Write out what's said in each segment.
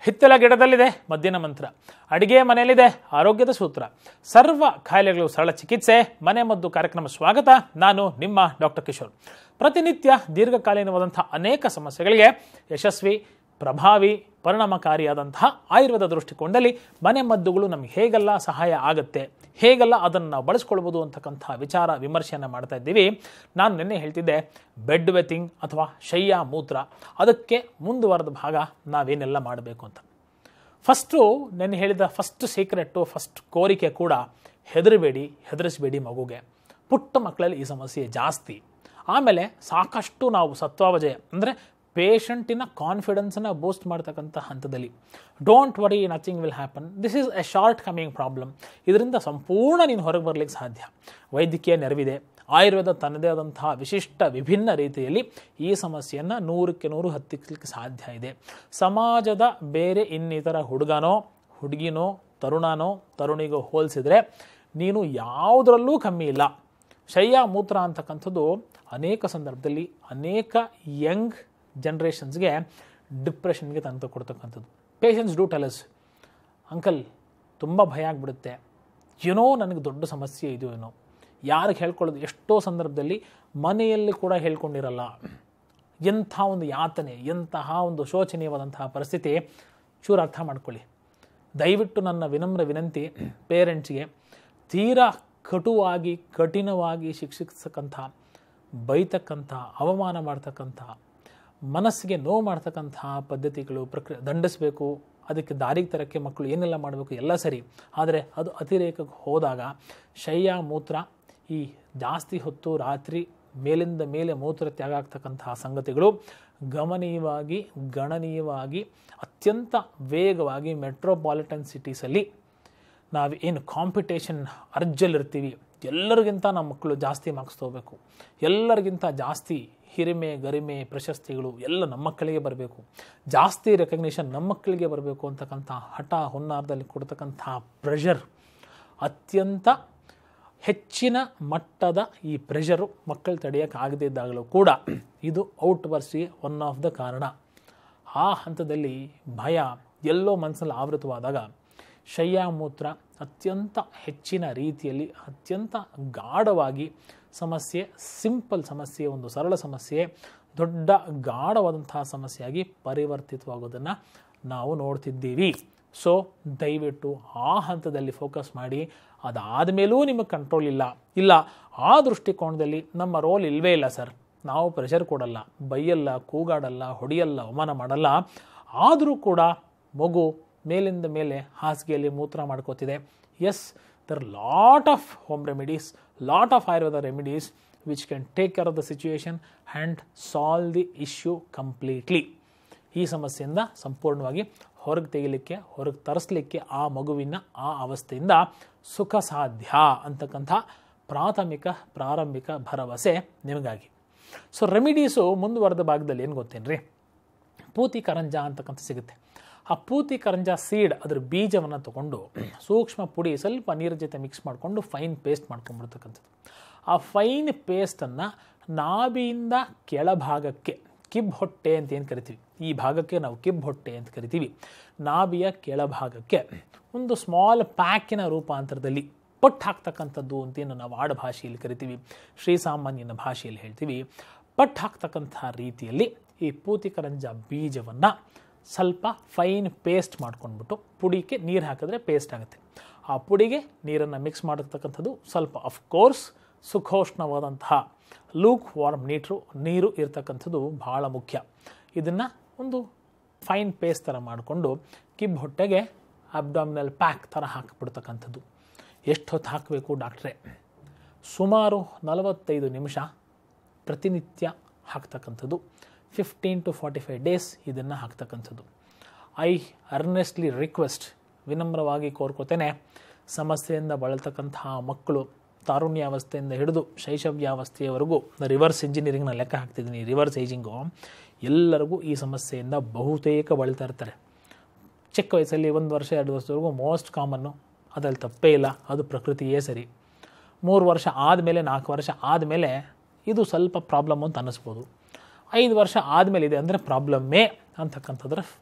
ಹಿತ್ತಲ ಗಿಡದಲ್ಲಿದೆ ಮದ್ದಿನ ಮಂತ್ರ ಅಡಿಗೆ ಮನೆಯಲ್ಲಿದೆ ಆರೋಗ್ಯದ ಸೂತ್ರ ಸರ್ವ ಕಾಯಿಲೆಗಳು ಸರಳ ಚಿಕಿತ್ಸೆ ಮನೆ ಮದ್ದು ಕಾರ್ಯಕ್ರಮ ಸ್ವಾಗತ ನಾನು ನಿಮ್ಮ ಡಾಕ್ಟರ್ ಕಿಶೋರ್ ಪ್ರತಿನಿತ್ಯ ದೀರ್ಘಕಾಲೀನವಾದಂಥ ಅನೇಕ ಸಮಸ್ಯೆಗಳಿಗೆ ಯಶಸ್ವಿ ಪ್ರಭಾವಿ ಪರಿಣಾಮಕಾರಿಯಾದಂತಹ ಆಯುರ್ವೇದ ದೃಷ್ಟಿಕೋನದಲ್ಲಿ ಮನೆ ಮದ್ದುಗಳು ನಮಗೆ ಹೇಗೆಲ್ಲ ಸಹಾಯ ಆಗುತ್ತೆ ಹೇಗೆಲ್ಲ ಅದನ್ನು ನಾವು ಬಳಸ್ಕೊಳ್ಬೋದು ಅಂತಕ್ಕಂಥ ವಿಚಾರ ವಿಮರ್ಶೆಯನ್ನು ಮಾಡ್ತಾ ಇದ್ದೀವಿ ನಾನು ನಿನ್ನೆ ಹೇಳ್ತಿದ್ದೆ ಬೆಡ್ ವೆತಿಂಗ್ ಅಥವಾ ಶಯ್ಯ ಮೂತ್ರ ಅದಕ್ಕೆ ಮುಂದುವರೆದ ಭಾಗ ನಾವೇನೆಲ್ಲ ಮಾಡಬೇಕು ಅಂತ ಫಸ್ಟು ನೆನ್ನೆ ಹೇಳಿದ ಫಸ್ಟ್ ಸೀಕ್ರೆಟ್ಟು ಫಸ್ಟ್ ಕೋರಿಕೆ ಕೂಡ ಹೆದರಬೇಡಿ ಹೆದರಿಸಬೇಡಿ ಮಗುಗೆ ಪುಟ್ಟ ಮಕ್ಕಳಲ್ಲಿ ಈ ಸಮಸ್ಯೆ ಜಾಸ್ತಿ ಆಮೇಲೆ ಸಾಕಷ್ಟು ನಾವು ಸತ್ವಾವಜಯ ಅಂದರೆ ಪೇಷಂಟಿನ ಕಾನ್ಫಿಡೆನ್ಸನ್ನು ಬೂಸ್ಟ್ ಮಾಡ್ತಕ್ಕಂಥ ಹಂತದಲ್ಲಿ don't worry nothing will happen this is a shortcoming problem ಇದರಿಂದ ಸಂಪೂರ್ಣ ನೀನು ಹೊರಗೆ ಬರಲಿಕ್ಕೆ ಸಾಧ್ಯ ವೈದ್ಯಕೀಯ ನೆರವಿದೆ ಆಯುರ್ವೇದ ತನ್ನದೇ ಆದಂತಹ ವಿಶಿಷ್ಟ ವಿಭಿನ್ನ ರೀತಿಯಲ್ಲಿ ಈ ಸಮಸ್ಯೆಯನ್ನು ನೂರಕ್ಕೆ ನೂರು ಹತ್ತಿಕ್ಕಲಿಕ್ಕೆ ಸಾಧ್ಯ ಇದೆ ಸಮಾಜದ ಬೇರೆ ಇನ್ನಿತರ ಹುಡುಗನೋ ಹುಡುಗಿನೋ ತರುಣನೋ ತರುಣಿಗೋ ಹೋಲಿಸಿದ್ರೆ ನೀನು ಯಾವುದರಲ್ಲೂ ಕಮ್ಮಿ ಇಲ್ಲ ಶಯ್ಯ ಮೂತ್ರ ಅಂತಕ್ಕಂಥದ್ದು ಅನೇಕ ಸಂದರ್ಭದಲ್ಲಿ ಅನೇಕ ಯಂಗ್ ಜನ್ರೇಷನ್ಸ್ಗೆ ಡಿಪ್ರೆಷನ್ಗೆ ತಂದು ಕೊಡ್ತಕ್ಕಂಥದ್ದು ಪೇಷನ್ಸ್ ಡೂ ಟೆಲಸ್ ಅಂಕಲ್ ತುಂಬ ಭಯ ಆಗಿಬಿಡುತ್ತೆ ಏನೋ ನನಗೆ ದೊಡ್ಡ ಸಮಸ್ಯೆ ಇದು ಏನೋ ಯಾರಿಗೆ ಹೇಳ್ಕೊಳ್ಳೋದು ಎಷ್ಟೋ ಸಂದರ್ಭದಲ್ಲಿ ಮನೆಯಲ್ಲಿ ಕೂಡ ಹೇಳ್ಕೊಂಡಿರಲ್ಲ ಎಂಥ ಒಂದು ಯಾತನೆ ಎಂತಹ ಒಂದು ಶೋಚನೀಯವಾದಂತಹ ಪರಿಸ್ಥಿತಿ ಚೂರು ಅರ್ಥ ಮಾಡ್ಕೊಳ್ಳಿ ದಯವಿಟ್ಟು ನನ್ನ ವಿನಮ್ರ ವಿನಂತಿ ಪೇರೆಂಟ್ಸ್ಗೆ ತೀರಾ ಕಟುವಾಗಿ ಕಠಿಣವಾಗಿ ಶಿಕ್ಷಿಸತಕ್ಕಂಥ ಬೈತಕ್ಕಂಥ ಅವಮಾನ ಮಾಡ್ತಕ್ಕಂಥ ಮನಸ್ಸಿಗೆ ನೋವು ಮಾಡ್ತಕ್ಕಂಥ ಪದ್ಧತಿಗಳು ಪ್ರಕ್ರಿಯೆ ದಂಡಿಸಬೇಕು ಅದಕ್ಕೆ ದಾರಿಗೆ ತರಕ್ಕೆ ಮಕ್ಕಳು ಏನೆಲ್ಲ ಮಾಡಬೇಕು ಎಲ್ಲ ಸರಿ ಆದರೆ ಅದು ಅತಿರೇಕಕ್ಕೆ ಹೋದಾಗ ಶಯ್ಯ ಮೂತ್ರ ಈ ಜಾಸ್ತಿ ಹೊತ್ತು ರಾತ್ರಿ ಮೇಲಿಂದ ಮೇಲೆ ಮೂತ್ರ ತ್ಯಾಗ ಆಗ್ತಕ್ಕಂತಹ ಸಂಗತಿಗಳು ಗಮನೀಯವಾಗಿ ಗಣನೀಯವಾಗಿ ಅತ್ಯಂತ ವೇಗವಾಗಿ ಮೆಟ್ರೋಪಾಲಿಟನ್ ಸಿಟೀಸಲ್ಲಿ ನಾವು ಏನು ಕಾಂಪಿಟೇಷನ್ ಅರ್ಜಲ್ಲಿರ್ತೀವಿ ಎಲ್ಲರಿಗಿಂತ ನಮ್ಮ ಮಕ್ಕಳು ಜಾಸ್ತಿ ಮಾರ್ಕ್ಸ್ ತೊಗೋಬೇಕು ಎಲ್ಲರಿಗಿಂತ ಜಾಸ್ತಿ ಹಿರಿಮೆ ಗರಿಮೆ ಪ್ರಶಸ್ತಿಗಳು ಎಲ್ಲ ನಮ್ಮ ಮಕ್ಕಳಿಗೆ ಬರಬೇಕು ಜಾಸ್ತಿ ರೆಕಗ್ನಿಷನ್ ನಮ್ಮ ಮಕ್ಕಳಿಗೆ ಬರಬೇಕು ಅಂತಕ್ಕಂಥ ಹಠ ಹುನ್ನಾರದಲ್ಲಿ ಕೊಡ್ತಕ್ಕಂಥ ಪ್ರೆಷರ್ ಅತ್ಯಂತ ಹೆಚ್ಚಿನ ಮಟ್ಟದ ಈ ಪ್ರೆಷರು ಮಕ್ಕಳು ತಡೆಯೋಕ್ಕೆ ಆಗದೇ ಇದ್ದಾಗಲೂ ಕೂಡ ಇದು ಔಟ್ ಬರ್ಸಿಗೆ ಒನ್ ಆಫ್ ದ ಕಾರಣ ಆ ಹಂತದಲ್ಲಿ ಭಯ ಎಲ್ಲೋ ಮನಸ್ಸಲ್ಲಿ ಆವೃತವಾದಾಗ ಶಯ್ಯಾಮೂತ್ರ ಅತ್ಯಂತ ಹೆಚ್ಚಿನ ರೀತಿಯಲ್ಲಿ ಅತ್ಯಂತ ಗಾಢವಾಗಿ ಸಮಸ್ಯೆ ಸಿಂಪಲ್ ಸಮಸ್ಯೆ ಒಂದು ಸರಳ ಸಮಸ್ಯೆ ದೊಡ್ಡ ಗಾಢವಾದಂತಹ ಸಮಸ್ಯೆಯಾಗಿ ಪರಿವರ್ತಿತವಾಗೋದನ್ನು ನಾವು ನೋಡ್ತಿದ್ದೀವಿ ಸೊ ದಯವಿಟ್ಟು ಆ ಹಂತದಲ್ಲಿ ಫೋಕಸ್ ಮಾಡಿ ಅದಾದ ಮೇಲೂ ನಿಮಗೆ ಕಂಟ್ರೋಲ್ ಇಲ್ಲ ಇಲ್ಲ ಆ ದೃಷ್ಟಿಕೋನದಲ್ಲಿ ನಮ್ಮ ರೋಲ್ ಇಲ್ಲವೇ ಇಲ್ಲ ಸರ್ ನಾವು ಪ್ರೆಷರ್ ಕೊಡಲ್ಲ ಬೈಯಲ್ಲ ಕೂಗಾಡಲ್ಲ ಹೊಡೆಯಲ್ಲ ಅವಮಾನ ಮಾಡಲ್ಲ ಆದರೂ ಕೂಡ ಮಗು ಮೇಲಿಂದ ಮೇಲೆ ಹಾಸಿಗೆಯಲ್ಲಿ ಮೂತ್ರ ಮಾಡ್ಕೋತಿದೆ yes there lot of home remedies lot of ayurveda remedies which can take care of the situation and solve the issue completely ಈ ಸಮಸ್ಯೆಯಿಂದ ಸಂಪೂರ್ಣವಾಗಿ ಹೊರಗೆ ತೆಗಿಲಿಕ್ಕೆ ಹೊರಗೆ ತರಿಸ್ಲಿಕ್ಕೆ ಆ ಮಗುವಿನ ಆ ಅವಸ್ಥೆಯಿಂದ ಸುಖ ಸಾಧ್ಯ ಅಂತಕ್ಕಂಥ ಪ್ರಾಥಮಿಕ ಪ್ರಾರಂಭಿಕ ಭರವಸೆ ನಿಮಗಾಗಿ ಸೊ ರೆಮಿಡೀಸು ಮುಂದುವರೆದ ಭಾಗದಲ್ಲಿ ಏನು ಗೊತ್ತೇನ್ರಿ ಪೂತಿ ಕರಂಜ ಅಂತಕ್ಕಂಥ ಸಿಗುತ್ತೆ ಆ ಪೂತಿ ಕರಂಜ ಸೀಡ್ ಅದ್ರ ಬೀಜವನ್ನು ತಗೊಂಡು ಸೂಕ್ಷ್ಮ ಪುಡಿ ಸ್ವಲ್ಪ ನೀರ ಜೊತೆ ಮಿಕ್ಸ್ ಮಾಡಿಕೊಂಡು ಫೈನ್ ಪೇಸ್ಟ್ ಮಾಡ್ಕೊಂಡ್ಬಿಡ್ತಕ್ಕಂಥದ್ದು ಆ ಫೈನ್ ಪೇಸ್ಟನ್ನು ನಾಭಿಯಿಂದ ಕೆಳಭಾಗಕ್ಕೆ ಕಿಬ್ ಹೊಟ್ಟೆ ಅಂತ ಏನು ಕರಿತೀವಿ ಈ ಭಾಗಕ್ಕೆ ನಾವು ಕಿಬ್ ಹೊಟ್ಟೆ ಅಂತ ಕರಿತೀವಿ ನಾಭಿಯ ಕೆಳಭಾಗಕ್ಕೆ ಒಂದು ಸ್ಮಾಲ್ ಪ್ಯಾಕಿನ ರೂಪಾಂತರದಲ್ಲಿ ಪಟ್ಟು ಹಾಕ್ತಕ್ಕಂಥದ್ದು ಅಂತೇನು ನಾವು ಆಡ ಭಾಷೆಯಲ್ಲಿ ಕರಿತೀವಿ ಶ್ರೀಸಾಮಾನ್ಯನ ಭಾಷೆಯಲ್ಲಿ ಹೇಳ್ತೀವಿ ಪಟ್ಟು ಹಾಕ್ತಕ್ಕಂಥ ರೀತಿಯಲ್ಲಿ ಈ ಪೂತಿಕರಂಜ ಬೀಜವನ್ನು ಸ್ವಲ್ಪ ಫೈನ್ ಪೇಸ್ಟ್ ಮಾಡ್ಕೊಂಡ್ಬಿಟ್ಟು ಪುಡಿಗೆ ನೀರು ಹಾಕಿದ್ರೆ ಪೇಸ್ಟ್ ಆಗುತ್ತೆ ಆ ಪುಡಿಗೆ ನೀರನ್ನು ಮಿಕ್ಸ್ ಮಾಡಿರ್ತಕ್ಕಂಥದ್ದು ಸ್ವಲ್ಪ ಅಫ್ಕೋರ್ಸ್ ಸುಖೋಷ್ಣವಾದಂತಹ ಲೂಕ್ ವಾರ್ಮ್ ನೀಟ್ರು ನೀರು ಇರ್ತಕ್ಕಂಥದ್ದು ಭಾಳ ಮುಖ್ಯ ಇದನ್ನು ಒಂದು ಫೈನ್ ಪೇಸ್ಟ್ ಥರ ಮಾಡಿಕೊಂಡು ಕಿಬ್ ಹೊಟ್ಟೆಗೆ ಅಬ್ಡಾಮಿನಲ್ ಪ್ಯಾಕ್ ಥರ ಹಾಕಿಬಿಡ್ತಕ್ಕಂಥದ್ದು ಎಷ್ಟು ಹೊತ್ತು ಹಾಕಬೇಕು ಡಾಕ್ಟ್ರೇ ಸುಮಾರು ನಲವತ್ತೈದು ನಿಮಿಷ ಪ್ರತಿನಿತ್ಯ ಹಾಕ್ತಕ್ಕಂಥದ್ದು fifteen to forty five days ಇದನ್ನು ಹಾಕ್ತಕ್ಕಂಥದ್ದು ಐ ಅರ್ನೆಸ್ಟ್ಲಿ ರಿಕ್ವೆಸ್ಟ್ ವಿನಮ್ರವಾಗಿ ಕೋರ್ಕೋತೇನೆ ಸಮಸ್ಯೆಯಿಂದ ಬಳಲ್ತಕ್ಕಂತಹ ಮಕ್ಕಳು ತಾರುಣ್ಯಾವಸ್ಥೆಯಿಂದ ಹಿಡಿದು ಶೈಶವ್ಯಾವಸ್ಥೆಯವರೆಗೂ ರಿವರ್ಸ್ ಇಂಜಿನಿಯರಿಂಗ್ನ ಲೆಕ್ಕ ಹಾಕ್ತಿದ್ದೀನಿ ರಿವರ್ಸ್ ಏಜಿಂಗು ಎಲ್ಲರಿಗೂ ಈ ಸಮಸ್ಯೆಯಿಂದ ಬಹುತೇಕ ಬಳಲ್ತಾ ಇರ್ತಾರೆ ಚಿಕ್ಕ ವಯಸ್ಸಲ್ಲಿ ಒಂದು ವರ್ಷ ಎರಡು ವರ್ಷದವರೆಗೂ ಮೋಸ್ಟ್ ಕಾಮನ್ನು ಅದ್ರಲ್ಲಿ ತಪ್ಪೇ ಇಲ್ಲ ಅದು ಪ್ರಕೃತಿಯೇ ಸರಿ ಮೂರು ವರ್ಷ ಆದಮೇಲೆ ನಾಲ್ಕು ವರ್ಷ ಆದಮೇಲೆ ಇದು ಸ್ವಲ್ಪ ಪ್ರಾಬ್ಲಮ್ ಅಂತ ಅನ್ನಿಸ್ಬೋದು ಐದು ವರ್ಷ ಆದಮೇಲೆ ಇದೆ ಅಂದರೆ ಪ್ರಾಬ್ಲಮ್ಮೇ ಅಂತಕ್ಕಂಥದ್ರ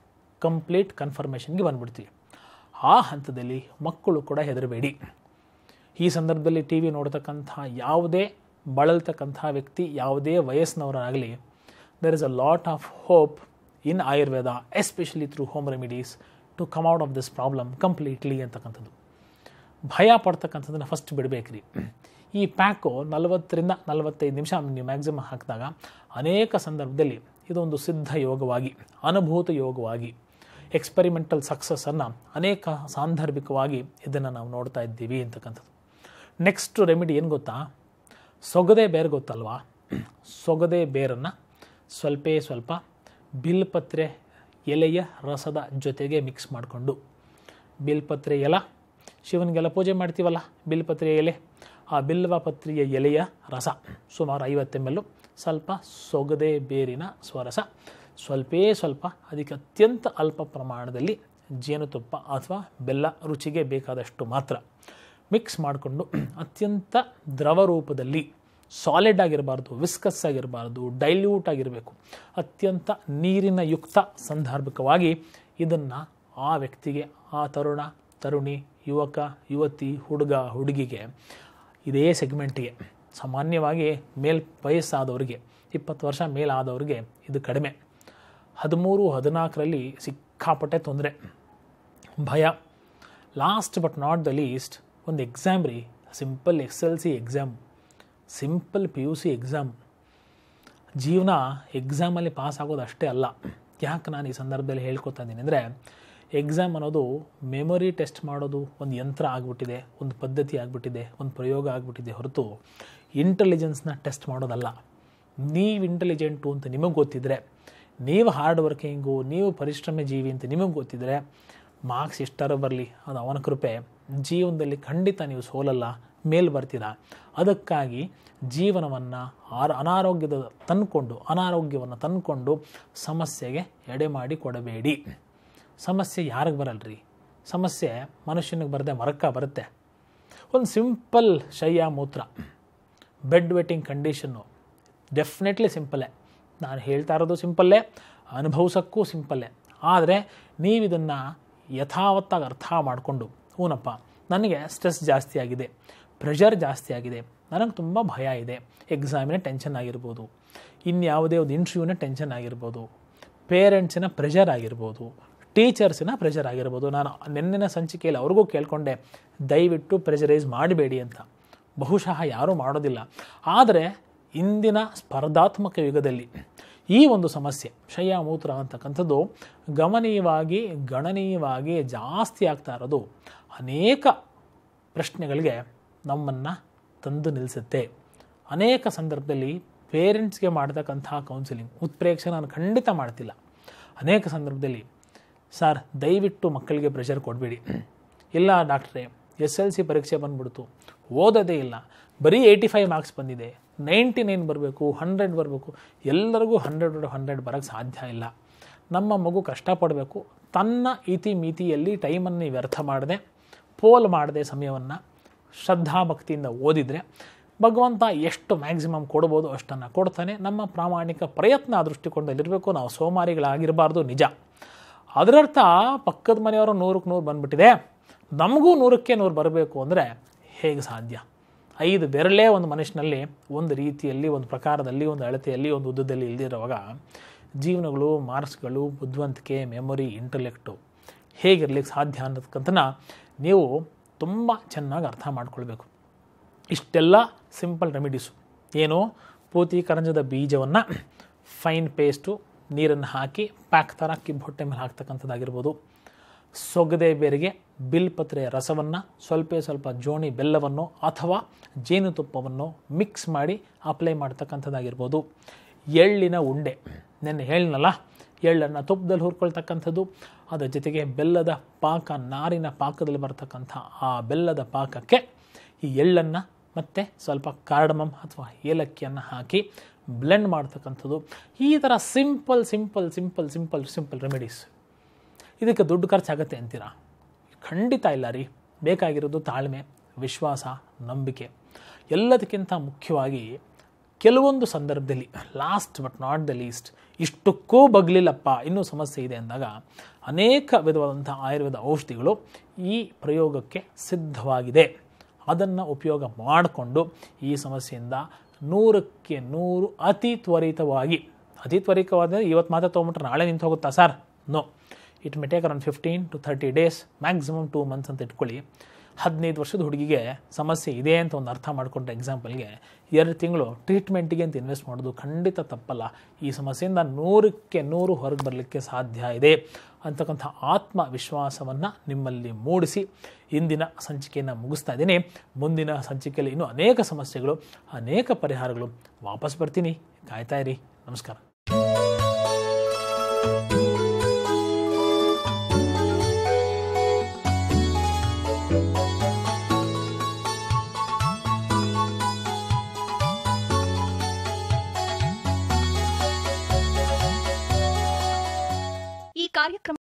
ಕಂಪ್ಲೀಟ್ ಕನ್ಫರ್ಮೇಷನ್ಗೆ ಬಂದ್ಬಿಡ್ತೀವಿ ಆ ಹಂತದಲ್ಲಿ ಮಕ್ಕಳು ಕೂಡ ಹೆದರಬೇಡಿ ಈ ಸಂದರ್ಭದಲ್ಲಿ ಟಿ ವಿ ನೋಡ್ತಕ್ಕಂಥ ಯಾವುದೇ ಬಳಲ್ತಕ್ಕಂಥ ವ್ಯಕ್ತಿ ಯಾವುದೇ ವಯಸ್ಸಿನವರಾಗಲಿ there is a lot of hope in ayurveda especially through home remedies to come out of this problem completely ಅಂತಕ್ಕಂಥದ್ದು ಭಯ ಪಡ್ತಕ್ಕಂಥದ್ದನ್ನು ಫಸ್ಟ್ ಬಿಡಬೇಕ್ರಿ ಈ ಪ್ಯಾಕು ನಲವತ್ತರಿಂದ ನಲವತ್ತೈದು ನಿಮಿಷ ನೀವು ಮ್ಯಾಕ್ಸಿಮಮ್ ಹಾಕಿದಾಗ ಅನೇಕ ಸಂದರ್ಭದಲ್ಲಿ ಇದೊಂದು ಸಿದ್ಧ ಯೋಗವಾಗಿ ಅನುಭೂತ ಯೋಗವಾಗಿ ಎಕ್ಸ್ಪೆರಿಮೆಂಟಲ್ ಸಕ್ಸಸ್ಸನ್ನು ಅನೇಕ ಸಾಂದರ್ಭಿಕವಾಗಿ ಇದನ್ನು ನಾವು ನೋಡ್ತಾ ಇದ್ದೀವಿ ಅಂತಕ್ಕಂಥದ್ದು ನೆಕ್ಸ್ಟ್ ರೆಮಿಡಿ ಏನು ಗೊತ್ತಾ ಸೊಗದೆ ಬೇರೆ ಗೊತ್ತಲ್ವಾ ಸೊಗದೆ ಬೇರನ್ನು ಸ್ವಲ್ಪೇ ಸ್ವಲ್ಪ ಬಿಲ್ಪತ್ರೆ ಎಲೆಯ ರಸದ ಜೊತೆಗೆ ಮಿಕ್ಸ್ ಮಾಡಿಕೊಂಡು ಬಿಲ್ಪತ್ರೆ ಎಲ ಶಿವನಿಗೆಲ್ಲ ಪೂಜೆ ಮಾಡ್ತೀವಲ್ಲ ಬಿಲ್ಪತ್ರೆ ಎಲೆ ಆ ಬಿಲ್ವ ಪತ್ರೆಯ ಎಲೆಯ ರಸ ಸುಮಾರು ಐವತ್ತು ಎಮ್ ಎಲ್ಲು ಸ್ವಲ್ಪ ಸೊಗದೆ ಬೇರಿನ ಸ್ವರಸ ಸ್ವಲ್ಪೇ ಸ್ವಲ್ಪ ಅದಕ್ಕೆ ಅತ್ಯಂತ ಅಲ್ಪ ಪ್ರಮಾಣದಲ್ಲಿ ಜೇನುತುಪ್ಪ ಅಥವಾ ಬೆಲ್ಲ ರುಚಿಗೆ ಬೇಕಾದಷ್ಟು ಮಾತ್ರ ಮಿಕ್ಸ್ ಮಾಡಿಕೊಂಡು ಅತ್ಯಂತ ದ್ರವ ರೂಪದಲ್ಲಿ ಸಾಲಿಡ್ ಆಗಿರಬಾರ್ದು ವಿಸ್ಕಸ್ ಆಗಿರಬಾರ್ದು ಡೈಲ್ಯೂಟ್ ಆಗಿರಬೇಕು ಅತ್ಯಂತ ನೀರಿನ ಯುಕ್ತ ಸಂದರ್ಭಿಕವಾಗಿ ಇದನ್ನು ಆ ವ್ಯಕ್ತಿಗೆ ಆ ತರುಣ ತರುಣಿ ಯುವಕ ಯುವತಿ ಹುಡುಗ ಹುಡುಗಿಗೆ ಇದೇ ಸೆಗ್ಮೆಂಟಿಗೆ ಸಾಮಾನ್ಯವಾಗಿ ಮೇಲ್ ವಯಸ್ಸಾದವರಿಗೆ ಇಪ್ಪತ್ತು ವರ್ಷ ಮೇಲಾದವರಿಗೆ ಇದು ಕಡಿಮೆ ಹದಿಮೂರು ಹದಿನಾಲ್ಕರಲ್ಲಿ ಸಿಕ್ಕಾಪಟ್ಟೆ ತೊಂದರೆ ಭಯ last but not the least ಒಂದು ಎಕ್ಸಾಮ್ ರೀ simple S L C exam simple P U C exam ಜೀವನ ಎಕ್ಸಾಮಲ್ಲಿ ಪಾಸ್ ಆಗೋದು ಅಷ್ಟೇ ಅಲ್ಲ ಯಾಕೆ ನಾನು ಈ ಸಂದರ್ಭದಲ್ಲಿ ಹೇಳ್ಕೊತಾ ಇದ್ದೀನಿ ಅಂದರೆ ಎಕ್ಸಾಮ್ ಅನ್ನೋದು ಮೆಮೊರಿ ಟೆಸ್ಟ್ ಮಾಡೋದು ಒಂದು ಯಂತ್ರ ಆಗಿಬಿಟ್ಟಿದೆ ಒಂದು ಪದ್ಧತಿ ಆಗಿಬಿಟ್ಟಿದೆ ಒಂದು ಪ್ರಯೋಗ ಆಗಿಬಿಟ್ಟಿದೆ ಹೊರತು ಇಂಟೆಲಿಜೆನ್ಸ್ನ ಟೆಸ್ಟ್ ಮಾಡೋದಲ್ಲ ನೀವು ಇಂಟೆಲಿಜೆಂಟು ಅಂತ ನಿಮಗೆ ಗೊತ್ತಿದ್ದರೆ ನೀವು ಹಾರ್ಡ್ ವರ್ಕಿಂಗು ನೀವು ಪರಿಶ್ರಮ ಜೀವಿ ಅಂತ ನಿಮಗೆ ಗೊತ್ತಿದ್ದರೆ ಮಾರ್ಕ್ಸ್ ಎಷ್ಟಾರು ಬರಲಿ ಅದು ಅವನ ಕೃಪೆ ಜೀವನದಲ್ಲಿ ಖಂಡಿತ ನೀವು ಸೋಲಲ್ಲ ಮೇಲ್ ಬರ್ತೀರಾ ಅದಕ್ಕಾಗಿ ಜೀವನವನ್ನು ಆರ ಅನಾರೋಗ್ಯದ ತಂದುಕೊಂಡು ಅನಾರೋಗ್ಯವನ್ನು ತಂದುಕೊಂಡು ಸಮಸ್ಯೆಗೆ ಎಡೆ ಮಾಡಿ ಕೊಡಬೇಡಿ ಸಮಸ್ಯೆ ಯಾರಿಗೆ ಬರಲ್ರಿ ಸಮಸ್ಯೆ ಮನುಷ್ಯನಿಗೆ ಬರದೆ ಮರಕ್ಕ ಬರುತ್ತೆ ಒಂದು ಸಿಂಪಲ್ ಶಯ್ಯ ಮೂತ್ರ ಬೆಡ್ ವೆಟ್ಟಿಂಗ್ ಕಂಡೀಷನ್ನು ಡೆಫಿನೆಟ್ಲಿ ಸಿಂಪಲ್ಲೇ ನಾನು ಹೇಳ್ತಾ ಇರೋದು ಸಿಂಪಲ್ಲೇ ಅನುಭವಿಸೋಕ್ಕೂ ಸಿಂಪಲ್ಲೇ ಆದರೆ ನೀವು ಇದನ್ನು ಯಥಾವತ್ತಾಗಿ ಅರ್ಥ ಮಾಡಿಕೊಂಡು ಹೂನಪ್ಪ ನನಗೆ ಸ್ಟ್ರೆಸ್ ಜಾಸ್ತಿ ಆಗಿದೆ ಪ್ರೆಷರ್ ಜಾಸ್ತಿ ಆಗಿದೆ ನನಗೆ ತುಂಬ ಭಯ ಇದೆ ಎಕ್ಸಾಮಿನ ಟೆನ್ಷನ್ ಆಗಿರ್ಬೋದು ಇನ್ಯಾವುದೇ ಒಂದು ಇಂಟರ್ವ್ಯೂನ ಟೆನ್ಷನ್ ಆಗಿರ್ಬೋದು ಪೇರೆಂಟ್ಸಿನ ಪ್ರೆಷರ್ ಆಗಿರ್ಬೋದು ಟೀಚರ್ಸಿನ ಪ್ರೆಷರ್ ಆಗಿರ್ಬೋದು ನಾನು ನಿನ್ನಿನ ಸಂಚಿಕೆಯಲ್ಲಿ ಅವ್ರಿಗೂ ಕೇಳಿಕೊಂಡೆ ದಯವಿಟ್ಟು ಪ್ರೆಷರೈಸ್ ಮಾಡಬೇಡಿ ಅಂತ ಬಹುಶಃ ಯಾರೂ ಮಾಡೋದಿಲ್ಲ ಆದರೆ ಇಂದಿನ ಸ್ಪರ್ಧಾತ್ಮಕ ಯುಗದಲ್ಲಿ ಈ ಒಂದು ಸಮಸ್ಯೆ ಶಯ್ಯ ಮೂತ್ರ ಅಂತಕ್ಕಂಥದ್ದು ಗಮನೀಯವಾಗಿ ಗಣನೀಯವಾಗಿ ಜಾಸ್ತಿ ಆಗ್ತಾ ಇರೋದು ಅನೇಕ ಪ್ರಶ್ನೆಗಳಿಗೆ ನಮ್ಮನ್ನು ತಂದು ನಿಲ್ಲಿಸುತ್ತೆ ಅನೇಕ ಸಂದರ್ಭದಲ್ಲಿ ಪೇರೆಂಟ್ಸ್ಗೆ ಮಾಡ್ತಕ್ಕಂಥ ಕೌನ್ಸಿಲಿಂಗ್ ಉತ್ಪ್ರೇಕ್ಷೆ ನಾನು ಖಂಡಿತ ಮಾಡ್ತಿಲ್ಲ ಅನೇಕ ಸಂದರ್ಭದಲ್ಲಿ ಸರ್ ದಯವಿಟ್ಟು ಮಕ್ಕಳಿಗೆ ಪ್ರೆಷರ್ ಕೊಡಬೇಡಿ ಇಲ್ಲ ಡಾಕ್ಟ್ರೇ ಎಸ್ ಎಲ್ ಸಿ ಪರೀಕ್ಷೆ ಬಂದ್ಬಿಡ್ತು ಓದೋದೇ ಇಲ್ಲ ಬರೀ ಏಯ್ಟಿ ಫೈವ್ ಮಾರ್ಕ್ಸ್ ಬಂದಿದೆ ನೈಂಟಿ ನೈನ್ ಬರಬೇಕು ಹಂಡ್ರೆಡ್ ಬರಬೇಕು ಎಲ್ಲರಿಗೂ ಹಂಡ್ರೆಡ್ ಹಂಡ್ರೆಡ್ ಬರೋಕ್ಕೆ ಸಾಧ್ಯ ಇಲ್ಲ ನಮ್ಮ ಮಗು ಕಷ್ಟಪಡಬೇಕು ತನ್ನ ಇತಿ ಮಿತಿಯಲ್ಲಿ ಟೈಮನ್ನು ವ್ಯರ್ಥ ಮಾಡದೆ ಪೋಲ್ ಮಾಡದೆ ಸಮಯವನ್ನು ಶ್ರದ್ಧಾಭಕ್ತಿಯಿಂದ ಓದಿದರೆ ಭಗವಂತ ಎಷ್ಟು ಮ್ಯಾಕ್ಸಿಮಮ್ ಕೊಡ್ಬೋದು ಅಷ್ಟನ್ನು ಕೊಡ್ತಾನೆ ನಮ್ಮ ಪ್ರಾಮಾಣಿಕ ಪ್ರಯತ್ನ ಆ ದೃಷ್ಟಿಕೋನದಲ್ಲಿರಬೇಕು ನಾವು ಸೋಮಾರಿಗಳಾಗಿರಬಾರ್ದು ನಿಜ ಅದರರ್ಥ ಪಕ್ಕದ ಮನೆಯವರು ನೂರಕ್ಕೆ ನೂರು ಬಂದುಬಿಟ್ಟಿದೆ ನಮಗೂ ನೂರಕ್ಕೆ ನೂರು ಬರಬೇಕು ಅಂದರೆ ಹೇಗೆ ಸಾಧ್ಯ ಐದು ಬೆರಳೇ ಒಂದು ಮನುಷ್ಯನಲ್ಲಿ ಒಂದು ರೀತಿಯಲ್ಲಿ ಒಂದು ಪ್ರಕಾರದಲ್ಲಿ ಒಂದು ಅಳತೆಯಲ್ಲಿ ಒಂದು ಉದ್ದದಲ್ಲಿ ಇಲ್ದಿರುವಾಗ ಜೀವನಗಳು ಮಾರ್ಕ್ಸ್ಗಳು ಬುದ್ಧಿವಂತಿಕೆ ಮೆಮೊರಿ ಇಂಟೆಲೆಕ್ಟು ಹೇಗಿರ್ಲಿಕ್ಕೆ ಸಾಧ್ಯ ಅನ್ನೋದಕ್ಕಂತನ ನೀವು ತುಂಬ ಚೆನ್ನಾಗಿ ಅರ್ಥ ಮಾಡ್ಕೊಳ್ಬೇಕು ಇಷ್ಟೆಲ್ಲ ಸಿಂಪಲ್ ರೆಮಿಡೀಸು ಏನು ಪೂತಿ ಕರಂಜದ ಬೀಜವನ್ನು ಫೈನ್ ಪೇಸ್ಟು ನೀರನ್ನು ಹಾಕಿ ಪ್ಯಾಕ್ ಥರ ಕಿಬ್ಬು ಹೊಟ್ಟೆ ಮೇಲೆ ಹಾಕ್ತಕ್ಕಂಥದ್ದಾಗಿರ್ಬೋದು ಸೊಗದೆ ಬೇರಿಗೆ ಬಿಲ್ಪತ್ರೆಯ ರಸವನ್ನು ಸ್ವಲ್ಪ ಸ್ವಲ್ಪ ಜೋಣಿ ಬೆಲ್ಲವನ್ನು ಅಥವಾ ಜೇನುತುಪ್ಪವನ್ನು ಮಿಕ್ಸ್ ಮಾಡಿ ಅಪ್ಲೈ ಮಾಡ್ತಕ್ಕಂಥದ್ದಾಗಿರ್ಬೋದು ಎಳ್ಳಿನ ಉಂಡೆ ನೆನ್ನೆ ಹೇಳಿನಲ್ಲ ಎಳ್ಳನ್ನು ತುಪ್ಪದಲ್ಲಿ ಹುರ್ಕೊಳ್ತಕ್ಕಂಥದ್ದು ಅದರ ಜೊತೆಗೆ ಬೆಲ್ಲದ ಪಾಕ ನಾರಿನ ಪಾಕದಲ್ಲಿ ಬರ್ತಕ್ಕಂಥ ಆ ಬೆಲ್ಲದ ಪಾಕಕ್ಕೆ ಈ ಎಳ್ಳನ್ನು ಮತ್ತು ಸ್ವಲ್ಪ ಕಾರ್ಡಮಮ್ ಅಥವಾ ಏಲಕ್ಕಿಯನ್ನು ಹಾಕಿ ಬ್ಲೆಂಡ್ ಮಾಡ್ತಕ್ಕಂಥದ್ದು ಈ ಥರ simple simple simple simple simple remedies ಇದಕ್ಕೆ ದುಡ್ಡು ಖರ್ಚಾಗತ್ತೆ ಅಂತೀರಾ ಖಂಡಿತ ಇಲ್ಲ ರೀ ಬೇಕಾಗಿರೋದು ತಾಳ್ಮೆ ವಿಶ್ವಾಸ ನಂಬಿಕೆ ಎಲ್ಲದಕ್ಕಿಂತ ಮುಖ್ಯವಾಗಿ ಕೆಲವೊಂದು ಸಂದರ್ಭದಲ್ಲಿ last but not the least ಇಷ್ಟಕ್ಕೂ ಬಗ್ಲಿಲ್ಲಪ್ಪ ಇನ್ನೂ ಸಮಸ್ಯೆ ಇದೆ ಅಂದಾಗ ಅನೇಕ ವಿಧವಾದಂಥ ಆಯುರ್ವೇದ ಔಷಧಿಗಳು ಈ ಪ್ರಯೋಗಕ್ಕೆ ಸಿದ್ಧವಾಗಿದೆ ಅದನ್ನು ಉಪಯೋಗ ಮಾಡಿಕೊಂಡು ಈ ಸಮಸ್ಯೆಯಿಂದ ನೂರಕ್ಕೆ ನೂರು ಅತಿ ತ್ವರಿತವಾಗಿ ಅತಿ ತ್ವರಿತವಾದರೆ ಇವತ್ತು ಮಾತ್ರ ತೊಗೊಂಬಿಟ್ರೆ ನಾಳೆ ನಿಂತು ಹೋಗುತ್ತಾ sir no it may take around fifteen to thirty days maximum two months ಅಂತ ಇಟ್ಕೊಳ್ಳಿ ಹದಿನೈದು ವರ್ಷದ ಹುಡುಗಿಗೆ ಸಮಸ್ಯೆ ಇದೆ ಅಂತ ಒಂದು ಅರ್ಥ ಮಾಡಿಕೊಂಡ್ರೆ ಎಕ್ಸಾಂಪಲ್ಗೆ ಎರಡು ತಿಂಗಳು ಟ್ರೀಟ್ಮೆಂಟಿಗೆ ಅಂತ ಇನ್ವೆಸ್ಟ್ ಮಾಡೋದು ಖಂಡಿತ ತಪ್ಪಲ್ಲ ಈ ಸಮಸ್ಯೆಯಿಂದ ನೂರಕ್ಕೆ ನೂರು ಹೊರಗೆ ಬರಲಿಕ್ಕೆ ಸಾಧ್ಯ ಇದೆ ಅಂತಕ್ಕಂಥ ಆತ್ಮವಿಶ್ವಾಸವನ್ನು ನಿಮ್ಮಲ್ಲಿ ಮೂಡಿಸಿ ಇಂದಿನ ಸಂಚಿಕೆಯನ್ನು ಮುಗಿಸ್ತಾ ಇದ್ದೀನಿ ಮುಂದಿನ ಸಂಚಿಕೆಯಲ್ಲಿ ಇನ್ನೂ ಅನೇಕ ಸಮಸ್ಯೆಗಳು ಅನೇಕ ಪರಿಹಾರಗಳು ವಾಪಸ್ ಬರ್ತೀನಿ ಕಾಯ್ತಾ ಇರಿ ನಮಸ್ಕಾರ ಈ ಕಾರ್ಯಕ್ರಮ